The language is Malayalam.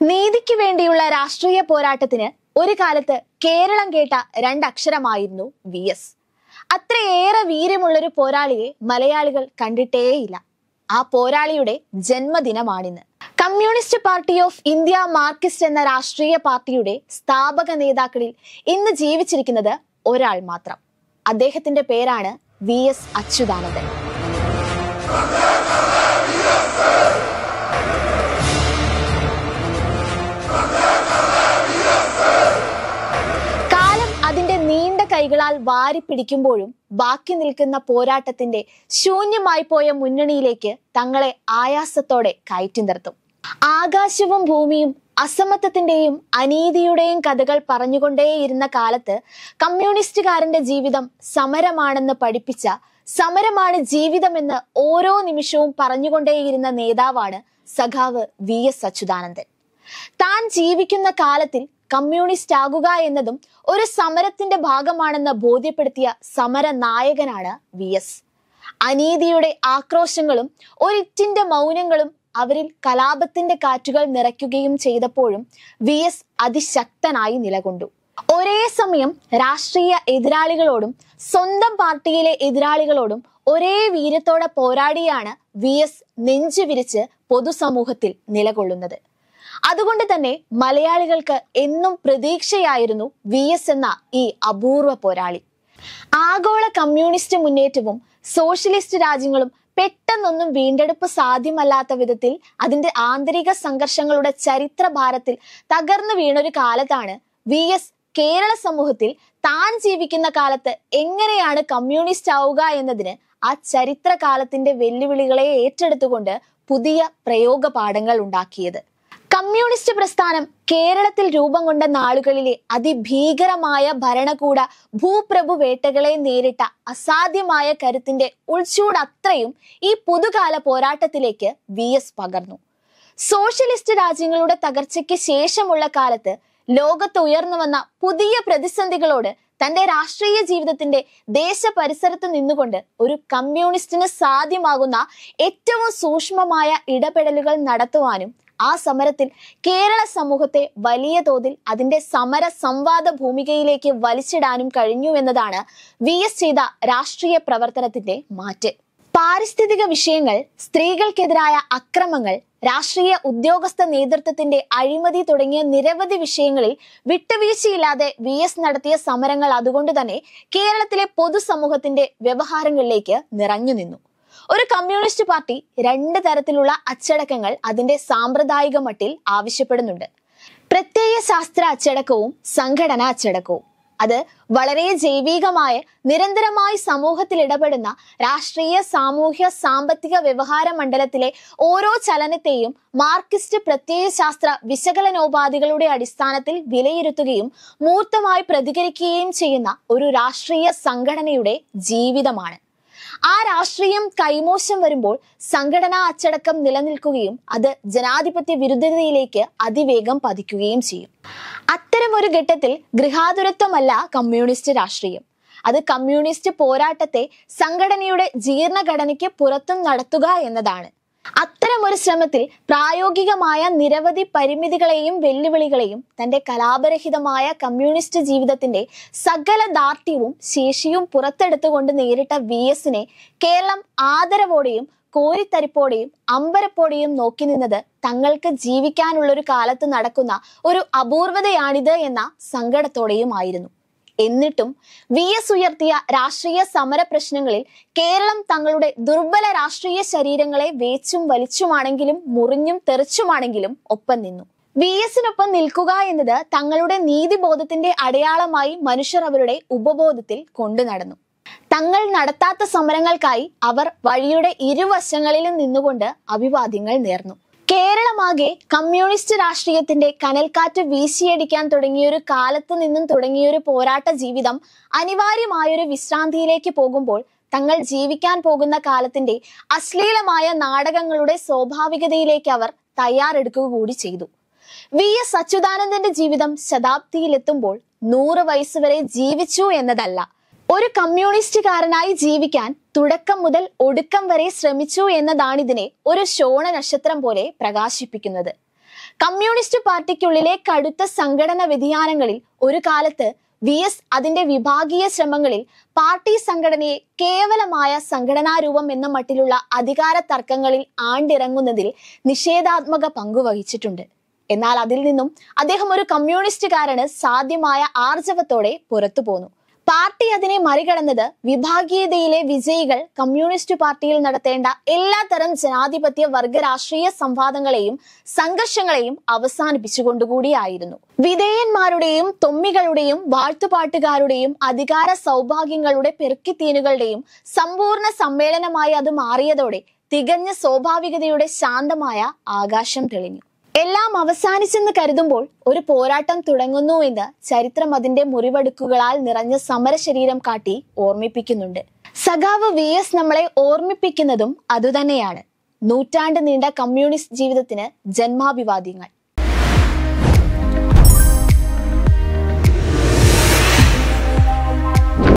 നീതിക്ക് വേണ്ടിയുള്ള രാഷ്ട്രീയ പോരാട്ടത്തിന് ഒരു കാലത്ത് കേരളം കേട്ട രണ്ടക്ഷരമായിരുന്നു വി എസ് അത്രയേറെ വീര്യമുള്ളൊരു പോരാളിയെ മലയാളികൾ കണ്ടിട്ടേയില്ല ആ പോരാളിയുടെ ജന്മദിനമാണിന്ന് Communist Party of India Marxist എന്ന രാഷ്ട്രീയ പാർട്ടിയുടെ സ്ഥാപക നേതാക്കളിൽ ഇന്ന് ജീവിച്ചിരിക്കുന്നത് ഒരാൾ മാത്രം അദ്ദേഹത്തിന്റെ പേരാണ് വി എസ് അച്യുതാനന്ദൻ കാലം അതിന്റെ നീണ്ട കൈകളാൽ വാരി പിടിക്കുമ്പോഴും ബാക്കി നിൽക്കുന്ന പോരാട്ടത്തിന്റെ ശൂന്യമായി പോയ മുന്നണിയിലേക്ക് തങ്ങളെ ആയാസത്തോടെ കയറ്റി നിർത്തും ആകാശവും ഭൂമിയും അസമത്വത്തിന്റെയും അനീതിയുടെയും കഥകൾ പറഞ്ഞുകൊണ്ടേയിരുന്ന കാലത്ത് കമ്മ്യൂണിസ്റ്റുകാരന്റെ ജീവിതം സമരമാണെന്ന് പഠിപ്പിച്ച സമരമാണ് ജീവിതമെന്ന് ഓരോ നിമിഷവും പറഞ്ഞുകൊണ്ടേയിരുന്ന നേതാവാണ് സഖാവ് വി എസ് അച്യുതാനന്ദൻ താൻ ജീവിക്കുന്ന കാലത്തിൽ കമ്മ്യൂണിസ്റ്റ് ആകുക എന്നതും ഒരു സമരത്തിന്റെ ഭാഗമാണെന്ന് ബോധ്യപ്പെടുത്തിയ സമര നായകനാണ് വി എസ് അനീതിയുടെ ആക്രോശങ്ങളും ഒരിറ്റിന്റെ മൗനങ്ങളും അവരിൽ കലാപത്തിന്റെ കാറ്റുകൾ നിറയ്ക്കുകയും ചെയ്തപ്പോഴും വി എസ് അതിശക്തനായി നിലകൊണ്ടു ഒരേ സമയം രാഷ്ട്രീയ എതിരാളികളോടും സ്വന്തം പാർട്ടിയിലെ എതിരാളികളോടും ഒരേ വീര്യത്തോടെ പോരാടിയാണ് വി എസ് നെഞ്ചുവിരിച്ച് പൊതുസമൂഹത്തിൽ നിലകൊള്ളുന്നത് അതുകൊണ്ട് തന്നെ മലയാളികൾക്ക് എന്നും പ്രതീക്ഷയായിരുന്നു വി എസ് എന്ന ഈ അപൂർവ പോരാളി ആഗോള കമ്മ്യൂണിസ്റ്റ് മുന്നേറ്റവും സോഷ്യലിസ്റ്റ് രാജ്യങ്ങളും പെട്ടെന്നൊന്നും വീണ്ടെടുപ്പ് സാധ്യമല്ലാത്ത വിധത്തിൽ അതിന്റെ ആന്തരിക സംഘർഷങ്ങളുടെ ചരിത്ര ഭാരത്തിൽ തകർന്നു വീണൊരു കാലത്താണ് വി എസ് കേരള സമൂഹത്തിൽ താൻ ജീവിക്കുന്ന കാലത്ത് എങ്ങനെയാണ് കമ്മ്യൂണിസ്റ്റ് ആവുക എന്നതിന് ആ ചരിത്ര കാലത്തിന്റെ വെല്ലുവിളികളെ ഏറ്റെടുത്തുകൊണ്ട് പുതിയ പ്രയോഗ പാഠങ്ങൾ ഉണ്ടാക്കിയത് കമ്മ്യൂണിസ്റ്റ് പ്രസ്ഥാനം കേരളത്തിൽ രൂപം കൊണ്ട നാളുകളിലെ അതിഭീകരമായ ഭരണകൂട ഭൂപ്രഭു വേട്ടകളെ നേരിട്ട അസാധ്യമായ കരുത്തിന്റെ ഉൾച്ചൂട് അത്രയും ഈ പുതുകാല പോരാട്ടത്തിലേക്ക് വി എസ് പകർന്നു സോഷ്യലിസ്റ്റ് രാജ്യങ്ങളുടെ തകർച്ചയ്ക്ക് ശേഷമുള്ള കാലത്ത് ലോകത്ത് ഉയർന്നു വന്ന പുതിയ പ്രതിസന്ധികളോട് തന്റെ രാഷ്ട്രീയ ജീവിതത്തിന്റെ ദേശപരിസരത്ത് നിന്നുകൊണ്ട് ഒരു കമ്മ്യൂണിസ്റ്റിന് സാധ്യമാകുന്ന ഏറ്റവും സൂക്ഷ്മമായ ഇടപെടലുകൾ നടത്തുവാനും ആ സമരത്തിൽ കേരള സമൂഹത്തെ വലിയ തോതിൽ അതിന്റെ സമര സംവാദ ഭൂമികയിലേക്ക് വലിച്ചിടാനും കഴിഞ്ഞു എന്നതാണ് വി എസ് ചെയ്ത രാഷ്ട്രീയ പ്രവർത്തനത്തിന്റെ മാറ്റ് പാരിസ്ഥിതിക വിഷയങ്ങൾ സ്ത്രീകൾക്കെതിരായ അക്രമങ്ങൾ രാഷ്ട്രീയ ഉദ്യോഗസ്ഥ നേതൃത്വത്തിന്റെ അഴിമതി തുടങ്ങിയ നിരവധി വിഷയങ്ങളിൽ വിട്ടുവീഴ്ചയില്ലാതെ വി എസ് നടത്തിയ സമരങ്ങൾ അതുകൊണ്ട് തന്നെ കേരളത്തിലെ പൊതുസമൂഹത്തിന്റെ വ്യവഹാരങ്ങളിലേക്ക് നിറഞ്ഞു നിന്നു ഒരു കമ്മ്യൂണിസ്റ്റ് പാർട്ടി രണ്ട് തരത്തിലുള്ള അച്ചടക്കങ്ങൾ അതിന്റെ സാമ്പ്രദായിക മട്ടിൽ ആവശ്യപ്പെടുന്നുണ്ട് പ്രത്യയ ശാസ്ത്ര അച്ചടക്കവും സംഘടനാ അച്ചടക്കവും അത് വളരെ ജൈവികമായ നിരന്തരമായി സമൂഹത്തിൽ ഇടപെടുന്ന രാഷ്ട്രീയ സാമൂഹ്യ സാമ്പത്തിക വ്യവഹാര മണ്ഡലത്തിലെ ഓരോ ചലനത്തെയും മാർക്സിസ്റ്റ് പ്രത്യയശാസ്ത്ര വിശകലനോപാധികളുടെ അടിസ്ഥാനത്തിൽ വിലയിരുത്തുകയും മൂർത്തമായി പ്രതികരിക്കുകയും ചെയ്യുന്ന ഒരു രാഷ്ട്രീയ സംഘടനയുടെ ജീവിതമാണ് ആ രാഷ്ട്രീയം കൈമോശം വരുമ്പോൾ സംഘടനാ അച്ചടക്കം നിലനിൽക്കുകയും അത് ജനാധിപത്യ വിരുദ്ധതയിലേക്ക് അതിവേഗം പതിക്കുകയും ചെയ്യും അത്തരം ഒരു ഘട്ടത്തിൽ ഗൃഹാതുരത്വമല്ല കമ്മ്യൂണിസ്റ്റ് രാഷ്ട്രീയം അത് കമ്മ്യൂണിസ്റ്റ് പോരാട്ടത്തെ സംഘടനയുടെ ജീർണഘടനയ്ക്ക് പുറത്തും നടത്തുക എന്നതാണ് അത്തരം ഒരു ശ്രമത്തിൽ പ്രായോഗികമായ നിരവധി പരിമിതികളെയും വെല്ലുവിളികളെയും തന്റെ കലാപരഹിതമായ കമ്മ്യൂണിസ്റ്റ് ജീവിതത്തിന്റെ സകല ദാർഢ്യവും ശേഷിയും പുറത്തെടുത്തുകൊണ്ട് നേരിട്ട വി എസിനെ കേരളം ആദരവോടെയും കോരിത്തരിപ്പോടെയും അമ്പരപ്പോടെയും നോക്കി നിന്നത് തങ്ങൾക്ക് ജീവിക്കാനുള്ള ഒരു കാലത്ത് നടക്കുന്ന ഒരു അപൂർവതയാണിത് എന്ന സങ്കടത്തോടെയും ആയിരുന്നു എന്നിട്ടും വി എസ് ഉയർത്തിയ രാഷ്ട്രീയ സമര പ്രശ്നങ്ങളിൽ കേരളം തങ്ങളുടെ ദുർബല രാഷ്ട്രീയ ശരീരങ്ങളെ വേച്ചും വലിച്ചുമാണെങ്കിലും മുറിഞ്ഞും തെറിച്ചുമാണെങ്കിലും ഒപ്പം നിന്നു വി എസിനൊപ്പം നിൽക്കുക എന്നത് തങ്ങളുടെ നീതിബോധത്തിന്റെ അടയാളമായി മനുഷ്യർ അവരുടെ ഉപബോധത്തിൽ കൊണ്ടു നടന്നു തങ്ങൾ നടത്താത്ത സമരങ്ങൾക്കായി അവർ വഴിയുടെ ഇരുവശങ്ങളിലും നിന്നുകൊണ്ട് അഭിവാദ്യങ്ങൾ നേർന്നു കേരളമാകെ കമ്മ്യൂണിസ്റ്റ് രാഷ്ട്രീയത്തിന്റെ കനൽക്കാറ്റ് വീശിയടിക്കാൻ തുടങ്ങിയ ഒരു കാലത്ത് നിന്നും തുടങ്ങിയ ഒരു പോരാട്ട ജീവിതം അനിവാര്യമായൊരു വിശ്രാന്തിയിലേക്ക് പോകുമ്പോൾ തങ്ങൾ ജീവിക്കാൻ പോകുന്ന കാലത്തിന്റെ അശ്ലീലമായ നാടകങ്ങളുടെ സ്വാഭാവികതയിലേക്ക് അവർ തയ്യാറെടുക്കുക കൂടി ചെയ്തു വി എസ് അച്യുതാനന്ദന്റെ ജീവിതം ശതാബ്ദിയിലെത്തുമ്പോൾ നൂറ് വയസ്സ് വരെ ജീവിച്ചു എന്നതല്ല ഒരു കമ്മ്യൂണിസ്റ്റുകാരനായി ജീവിക്കാൻ തുടക്കം മുതൽ ഒടുക്കം വരെ ശ്രമിച്ചു എന്നതാണിതിനെ ഒരു ശോണ നക്ഷത്രം പോലെ പ്രകാശിപ്പിക്കുന്നത് കമ്മ്യൂണിസ്റ്റ് പാർട്ടിക്കുള്ളിലെ കടുത്ത സംഘടന വ്യതിയാനങ്ങളിൽ ഒരു കാലത്ത് വി എസ് അതിന്റെ വിഭാഗീയ ശ്രമങ്ങളിൽ പാർട്ടി സംഘടനയെ കേവലമായ സംഘടനാ രൂപം എന്ന മട്ടിലുള്ള അധികാര തർക്കങ്ങളിൽ ആണ്ടിറങ്ങുന്നതിൽ നിഷേധാത്മക പങ്കു വഹിച്ചിട്ടുണ്ട് എന്നാൽ അതിൽ നിന്നും അദ്ദേഹം ഒരു കമ്മ്യൂണിസ്റ്റുകാരന് സാധ്യമായ ആർജവത്തോടെ പുറത്തു പോന്നു പാർട്ടി അതിനെ മറികടന്നത് വിഭാഗീയതയിലെ വിജയികൾ കമ്മ്യൂണിസ്റ്റ് പാർട്ടിയിൽ നടത്തേണ്ട എല്ലാത്തരം ജനാധിപത്യ വർഗ രാഷ്ട്രീയ സംവാദങ്ങളെയും സംഘർഷങ്ങളെയും അവസാനിപ്പിച്ചുകൊണ്ടുകൂടിയായിരുന്നു വിധേയന്മാരുടെയും തൊമ്മികളുടെയും വാഴ്ത്തുപാട്ടുകാരുടെയും അധികാര സൗഭാഗ്യങ്ങളുടെ പെരുക്കിത്തീനുകളുടെയും സമ്പൂർണ്ണ സമ്മേളനമായി അത് മാറിയതോടെ തികഞ്ഞ സ്വാഭാവികതയുടെ ശാന്തമായ ആകാശം തെളിഞ്ഞു എല്ലാം അവസാനിച്ചെന്ന് കരുതുമ്പോൾ ഒരു പോരാട്ടം തുടങ്ങുന്നു എന്ന് ചരിത്രം അതിന്റെ മുറിവടുക്കുകളാൽ നിറഞ്ഞ സമരശരീരം കാട്ടി ഓർമ്മിപ്പിക്കുന്നുണ്ട് സഖാവ് വി എസ് നമ്മളെ ഓർമ്മിപ്പിക്കുന്നതും അതുതന്നെയാണ് നൂറ്റാണ്ട് നീണ്ട കമ്മ്യൂണിസ്റ്റ് ജീവിതത്തിന് ജന്മാഭിവാദ്യങ്ങൾ